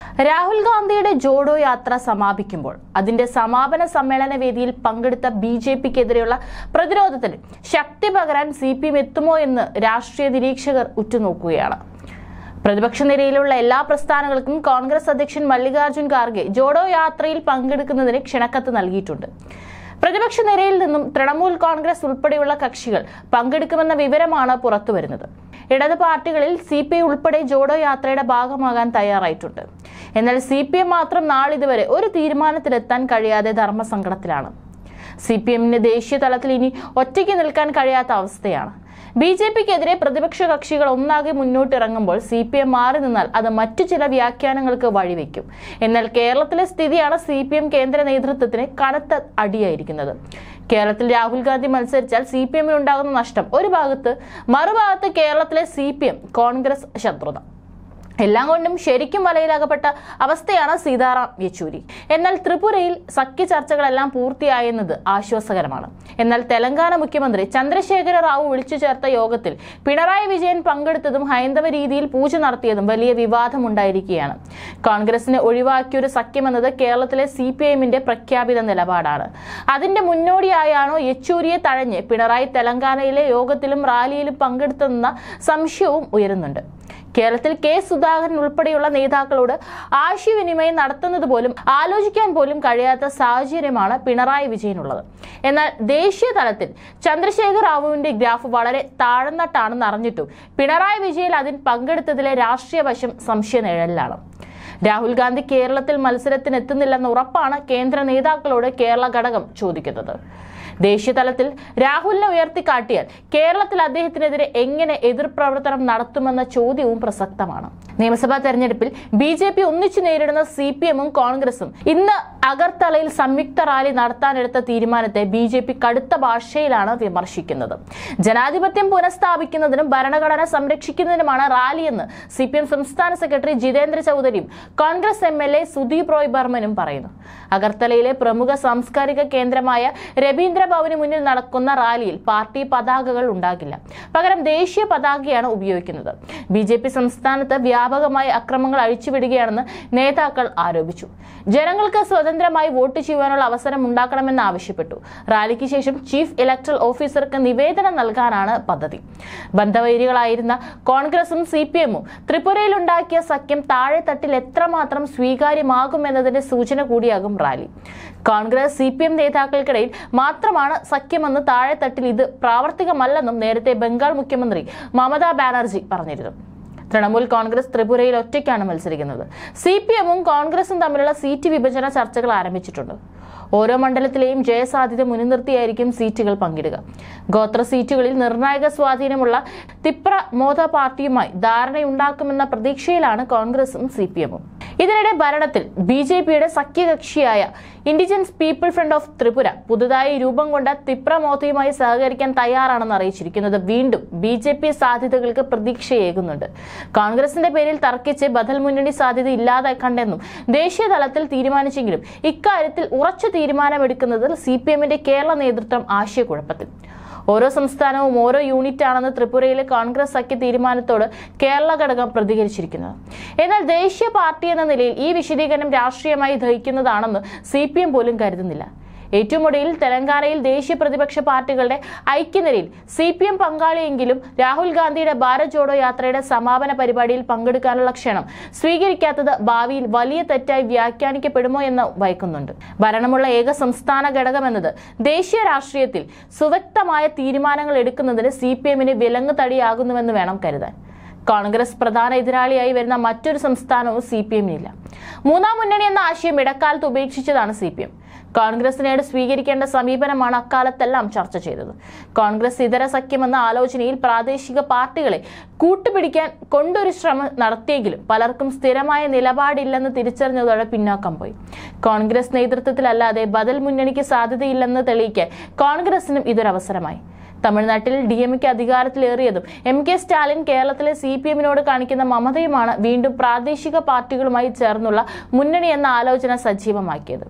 രാഹുൽ ഗാന്ധിയുടെ ജോഡോ യാത്ര സമാപിക്കുമ്പോൾ അതിന്റെ സമാപന സമ്മേളന വേദിയിൽ പങ്കെടുത്ത ബി ജെ പിക്കെതിരെയുള്ള പ്രതിരോധത്തിന് ശക്തി പകരാൻ സി പി എം എത്തുമോ എന്ന് രാഷ്ട്രീയ നിരീക്ഷകർ ഉറ്റുനോക്കുകയാണ് പ്രതിപക്ഷ നിരയിലുള്ള എല്ലാ പ്രസ്ഥാനങ്ങൾക്കും കോൺഗ്രസ് അധ്യക്ഷൻ മല്ലികാർജ്ജുൻ ഖാർഗെ ജോഡോ യാത്രയിൽ പങ്കെടുക്കുന്നതിന് ക്ഷണക്കത്ത് നൽകിയിട്ടുണ്ട് പ്രതിപക്ഷ നിരയിൽ നിന്നും തൃണമൂൽ കോൺഗ്രസ് ഉൾപ്പെടെയുള്ള കക്ഷികൾ പങ്കെടുക്കുമെന്ന വിവരമാണ് പുറത്തുവരുന്നത് ഇടത് പാർട്ടികളിൽ സി പി ഐ ഉൾപ്പെടെ ജോഡോ യാത്രയുടെ ഭാഗമാകാൻ തയ്യാറായിട്ടുണ്ട് എന്നാൽ സി പി എം മാത്രം നാളിതുവരെ ഒരു തീരുമാനത്തിലെത്താൻ കഴിയാതെ ധർമ്മസങ്കടത്തിലാണ് സി പി എമ്മിന് ദേശീയ തലത്തിൽ ഇനി ഒറ്റയ്ക്ക് നിൽക്കാൻ കഴിയാത്ത അവസ്ഥയാണ് ബി ജെ പിക്കെതിരെ പ്രതിപക്ഷ കക്ഷികൾ ഒന്നാകെ മുന്നോട്ടിറങ്ങുമ്പോൾ സി പി എം മാറി നിന്നാൽ അത് മറ്റു ചില വ്യാഖ്യാനങ്ങൾക്ക് വഴിവെക്കും എന്നാൽ കേരളത്തിലെ സ്ഥിതിയാണ് സി പി എം കേന്ദ്ര നേതൃത്വത്തിന് കനത്ത അടിയായിരിക്കുന്നത് കേരളത്തിൽ രാഹുൽ ഗാന്ധി മത്സരിച്ചാൽ സി പി എമ്മിന് ഉണ്ടാകുന്ന നഷ്ടം ഒരു ഭാഗത്ത് മറുഭാഗത്ത് കേരളത്തിലെ സി പി എം കോൺഗ്രസ് ശത്രുത എല്ലാം കൊണ്ടും ശരിക്കും വലയിലാകപ്പെട്ട അവസ്ഥയാണ് സീതാറാം യെച്ചൂരി എന്നാൽ ത്രിപുരയിൽ സഖ്യ ചർച്ചകളെല്ലാം പൂർത്തിയായെന്നത് ആശ്വാസകരമാണ് എന്നാൽ തെലങ്കാന മുഖ്യമന്ത്രി ചന്ദ്രശേഖര റാവു വിളിച്ചു ചേർത്ത യോഗത്തിൽ പിണറായി വിജയൻ പങ്കെടുത്തതും ഹൈന്ദവ രീതിയിൽ പൂജ നടത്തിയതും വലിയ വിവാദമുണ്ടായിരിക്കുകയാണ് കോൺഗ്രസിനെ ഒഴിവാക്കിയൊരു സഖ്യമെന്നത് കേരളത്തിലെ സി പി എമ്മിന്റെ പ്രഖ്യാപിത നിലപാടാണ് അതിന്റെ മുന്നോടിയായാണോ യെച്ചൂരിയെ തഴഞ്ഞ് പിണറായി തെലങ്കാനയിലെ യോഗത്തിലും റാലിയിലും പങ്കെടുത്തെന്ന സംശയവും ഉയരുന്നുണ്ട് കേരളത്തിൽ കെ സുധാകരൻ ഉൾപ്പെടെയുള്ള നേതാക്കളോട് ആശയവിനിമയം നടത്തുന്നത് പോലും ആലോചിക്കാൻ പോലും കഴിയാത്ത സാഹചര്യമാണ് പിണറായി വിജയനുള്ളത് എന്നാൽ ദേശീയ തലത്തിൽ ചന്ദ്രശേഖർ റാവുവിന്റെ ഗ്രാഫ് വളരെ താഴ്ന്നിട്ടാണെന്ന് അറിഞ്ഞിട്ടും പിണറായി വിജയൻ അതിൽ പങ്കെടുത്തതിലെ രാഷ്ട്രീയ വശം സംശയ നിഴലിലാണ് രാഹുൽ ഗാന്ധി കേരളത്തിൽ മത്സരത്തിന് എത്തുന്നില്ലെന്ന ഉറപ്പാണ് കേന്ദ്ര നേതാക്കളോട് കേരള ഘടകം ചോദിക്കുന്നത് ദേശീയ തലത്തിൽ രാഹുലിനെ ഉയർത്തിക്കാട്ടിയാൽ കേരളത്തിൽ അദ്ദേഹത്തിനെതിരെ എങ്ങനെ എതിർപ്രവർത്തനം നടത്തുമെന്ന ചോദ്യവും പ്രസക്തമാണ് നിയമസഭാ തെരഞ്ഞെടുപ്പിൽ ബി ജെ പി ഒന്നിച്ചു നേരിടുന്ന സി പി എമ്മും കോൺഗ്രസും ഇന്ന് അഗർത്തലയിൽ സംയുക്ത റാലി നടത്താനെടുത്ത തീരുമാനത്തെ ബി ജെ പി കടുത്ത ഭാഷയിലാണ് വിമർശിക്കുന്നത് ജനാധിപത്യം പുനഃസ്ഥാപിക്കുന്നതിനും ഭരണഘടന സംരക്ഷിക്കുന്നതിനുമാണ് റാലിയെന്ന് സി പി എം സംസ്ഥാന സെക്രട്ടറി ജിതേന്ദ്ര ചൌധരിയും Congress M L A Sudip Roy ബർമനും പറയുന്നു അഗർത്തലയിലെ പ്രമുഖ സാംസ്കാരിക കേന്ദ്രമായ രവീന്ദ്ര ഭവന് മുന്നിൽ നടക്കുന്ന റാലിയിൽ പാർട്ടി പതാകകൾ ഉണ്ടാകില്ല പകരം ദേശീയ പതാകയാണ് ഉപയോഗിക്കുന്നത് ബി ജെ പി സംസ്ഥാനത്ത് വ്യാപകമായി അക്രമങ്ങൾ അഴിച്ചുവിടുകയാണെന്ന് നേതാക്കൾ ആരോപിച്ചു ജനങ്ങൾക്ക് സ്വതന്ത്രമായി വോട്ട് ചെയ്യുവാനുള്ള അവസരം ഉണ്ടാക്കണമെന്ന് ആവശ്യപ്പെട്ടു റാലിക്ക് ശേഷം ചീഫ് ഇലക്ടറൽ ഓഫീസർക്ക് നിവേദനം നൽകാനാണ് പദ്ധതി ബന്ധവൈരികളായിരുന്ന കോൺഗ്രസും സി പി എമ്മും ത്രിപുരയിൽ ഉണ്ടാക്കിയ സഖ്യം താഴെത്തട്ടിൽ എത്രമാത്രം സ്വീകാര്യമാകുമെന്നതിന്റെ സൂചന കൂടിയാകും rally Congress C P M നേതാക്കൾക്കിടയിൽ മാത്രമാണ് സഖ്യമെന്ന് താഴെത്തട്ടിൽ ഇത് പ്രാവർത്തികമല്ലെന്നും നേരത്തെ ബംഗാൾ മുഖ്യമന്ത്രി മമതാ ബാനർജി പറഞ്ഞിരുന്നു തൃണമൂൽ കോൺഗ്രസ് ത്രിപുരയിൽ ഒറ്റയ്ക്കാണ് മത്സരിക്കുന്നത് സി പി എമ്മും കോൺഗ്രസും തമ്മിലുള്ള സീറ്റ് വിഭജന ചർച്ചകൾ ആരംഭിച്ചിട്ടുണ്ട് ഓരോ മണ്ഡലത്തിലെയും ജയസാധ്യത മുൻനിർത്തിയായിരിക്കും സീറ്റുകൾ പങ്കിടുക ഗോത്ര സീറ്റുകളിൽ നിർണായക സ്വാധീനമുള്ള തിപ്ര മോദ പാർട്ടിയുമായി ധാരണയുണ്ടാക്കുമെന്ന പ്രതീക്ഷയിലാണ് കോൺഗ്രസും സി പി എമ്മും ഇതിനിടെ ഭരണത്തിൽ ബി ജെ പിയുടെ സഖ്യകക്ഷിയായ indigenous people front of Tripura പുതുതായി രൂപം കൊണ്ട തിപ്ര മോദയുമായി സഹകരിക്കാൻ തയ്യാറാണെന്ന് അറിയിച്ചിരിക്കുന്നത് വീണ്ടും ബി ജെ പി സാധ്യതകൾക്ക് പ്രതീക്ഷയേകുന്നുണ്ട് കോൺഗ്രസിന്റെ പേരിൽ തർക്കിച്ച് ബദൽ മുന്നണി സാധ്യത ഇല്ലാതാക്കണ്ടെന്നും ദേശീയ തലത്തിൽ തീരുമാനിച്ചെങ്കിലും ഇക്കാര്യത്തിൽ ഉറച്ച തീരുമാനമെടുക്കുന്നതിൽ സി പി എമ്മിന്റെ കേരള നേതൃത്വം ആശയക്കുഴപ്പത്തിൽ ഓരോ സംസ്ഥാനവും ഓരോ യൂണിറ്റ് ആണെന്ന് ത്രിപുരയിലെ കോൺഗ്രസ് സഖ്യ തീരുമാനത്തോട് കേരള ഘടകം പ്രതികരിച്ചിരിക്കുന്നത് എന്നാൽ ദേശീയ പാർട്ടി എന്ന നിലയിൽ ഈ വിശദീകരണം രാഷ്ട്രീയമായി ദഹിക്കുന്നതാണെന്ന് സി പി എം പോലും കരുതുന്നില്ല ഏറ്റവും ഒടുവിൽ തെലങ്കാനയിൽ ദേശീയ പ്രതിപക്ഷ പാർട്ടികളുടെ ഐക്യനിരയിൽ സി പി എം പങ്കാളിയെങ്കിലും രാഹുൽ ഗാന്ധിയുടെ ഭാരത് ജോഡോ യാത്രയുടെ സമാപന പരിപാടിയിൽ പങ്കെടുക്കാനുള്ള ക്ഷണം സ്വീകരിക്കാത്തത് ഭാവിയിൽ വലിയ തെറ്റായി വ്യാഖ്യാനിക്കപ്പെടുമോ എന്ന് ഭയക്കുന്നുണ്ട് ഭരണമുള്ള ഏക സംസ്ഥാന ഘടകമെന്നത് ദേശീയ രാഷ്ട്രീയത്തിൽ സുവ്യക്തമായ തീരുമാനങ്ങൾ എടുക്കുന്നതിന് സി പി എമ്മിന് വിലങ്ങ് തടിയാകുന്നുവെന്ന് വേണം കരുതാൻ കോൺഗ്രസ് പ്രധാന എതിരാളിയായി വരുന്ന മറ്റൊരു സംസ്ഥാനവും സി പി എമ്മിനില്ല മൂന്നാം മുന്നണി എന്ന ആശയം ഇടക്കാലത്ത് ഉപേക്ഷിച്ചതാണ് സി പി എം കോൺഗ്രസിനോട് സ്വീകരിക്കേണ്ട സമീപനമാണ് അക്കാലത്തെല്ലാം ചർച്ച ചെയ്തത് കോൺഗ്രസ് ഇതര സഖ്യമെന്ന ആലോചനയിൽ പ്രാദേശിക പാർട്ടികളെ കൂട്ടുപിടിക്കാൻ കൊണ്ടൊരു ശ്രമം നടത്തിയെങ്കിലും പലർക്കും സ്ഥിരമായ നിലപാടില്ലെന്ന് തിരിച്ചറിഞ്ഞതോടെ പിന്നാക്കം പോയി കോൺഗ്രസ് നേതൃത്വത്തിലല്ലാതെ ബദൽ മുന്നണിക്ക് സാധ്യതയില്ലെന്ന് തെളിയിക്കാൻ കോൺഗ്രസിനും ഇതൊരവസരമായി തമിഴ്നാട്ടിൽ ഡി എം കെ അധികാരത്തിലേറിയതും എം കെ സ്റ്റാലിൻ കേരളത്തിലെ സി പി എമ്മിനോട് കാണിക്കുന്ന മമതയുമാണ് വീണ്ടും പ്രാദേശിക പാർട്ടികളുമായി ചേർന്നുള്ള മുന്നണി എന്ന ആലോചന സജീവമാക്കിയത്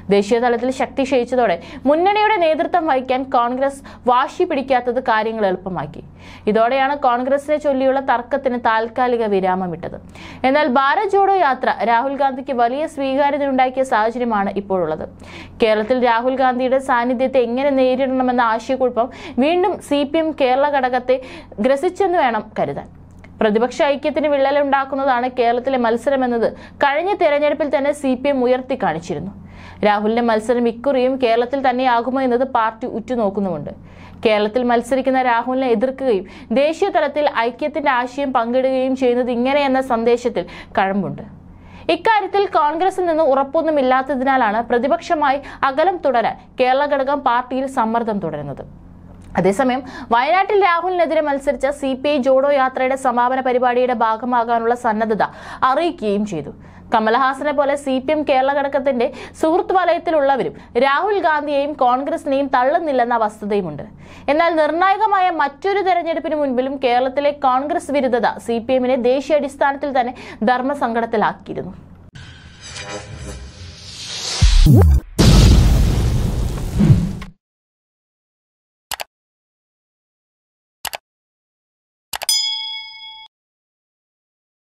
ദേശീയ തലത്തിൽ ശക്തി ക്ഷയിച്ചതോടെ മുന്നണിയുടെ നേതൃത്വം വഹിക്കാൻ കോൺഗ്രസ് വാശി പിടിക്കാത്തത് കാര്യങ്ങൾ എളുപ്പമാക്കി ഇതോടെയാണ് കോൺഗ്രസിനെ ചൊല്ലിയുള്ള തർക്കത്തിന് താൽക്കാലിക വിരാമമിട്ടത് എന്നാൽ ഭാരത് ജോഡോ യാത്ര രാഹുൽ ഗാന്ധിക്ക് വലിയ സ്വീകാര്യത ഉണ്ടാക്കിയ സാഹചര്യമാണ് ഇപ്പോഴുള്ളത് കേരളത്തിൽ രാഹുൽ ഗാന്ധിയുടെ സാന്നിധ്യത്തെ എങ്ങനെ നേരിടണമെന്ന ആശയക്കുഴപ്പം വീണ്ടും സി പി എം കേരള ഘടകത്തെ ഗ്രസിച്ചെന്ന് വേണം കരുതാൻ പ്രതിപക്ഷ ഐക്യത്തിന് വിള്ളലുണ്ടാക്കുന്നതാണ് കേരളത്തിലെ മത്സരമെന്നത് കഴിഞ്ഞ തെരഞ്ഞെടുപ്പിൽ തന്നെ സി പി എം ഉയർത്തി കാണിച്ചിരുന്നു രാഹുലിന്റെ മത്സരം ഇക്കുറിയും കേരളത്തിൽ തന്നെയാകുമോ എന്നത് പാർട്ടി ഉറ്റുനോക്കുന്നുമുണ്ട് കേരളത്തിൽ മത്സരിക്കുന്ന രാഹുലിനെ എതിർക്കുകയും ദേശീയ തലത്തിൽ ഐക്യത്തിന്റെ ആശയം പങ്കിടുകയും ചെയ്യുന്നത് ഇങ്ങനെയെന്ന സന്ദേശത്തിൽ കഴമ്പുണ്ട് ഇക്കാര്യത്തിൽ കോൺഗ്രസിൽ നിന്ന് ഉറപ്പൊന്നുമില്ലാത്തതിനാലാണ് പ്രതിപക്ഷമായി അകലം തുടരാൻ കേരള ഘടകം പാർട്ടിയിൽ സമ്മർദ്ദം തുടരുന്നത് അതേസമയം വയനാട്ടിൽ രാഹുലിനെതിരെ മത്സരിച്ച സി പി ഐ ജോഡോ യാത്രയുടെ സമാപന പരിപാടിയുടെ ഭാഗമാകാനുള്ള സന്നദ്ധത അറിയിക്കുകയും ചെയ്തു കമലഹാസനെ പോലെ സി പി എം കേരള ഘടകത്തിന്റെ സുഹൃത്ത് വലയത്തിലുള്ളവരും രാഹുൽ ഗാന്ധിയെയും കോൺഗ്രസിനെയും തള്ളുന്നില്ലെന്ന വസ്തുതയുമുണ്ട് എന്നാൽ നിർണായകമായ മറ്റൊരു തെരഞ്ഞെടുപ്പിന് മുൻപിലും കേരളത്തിലെ കോൺഗ്രസ് വിരുദ്ധത സി പി എമ്മിനെ ദേശീയ അടിസ്ഥാനത്തിൽ തന്നെ ധർമ്മസങ്കടത്തിലാക്കിയിരുന്നു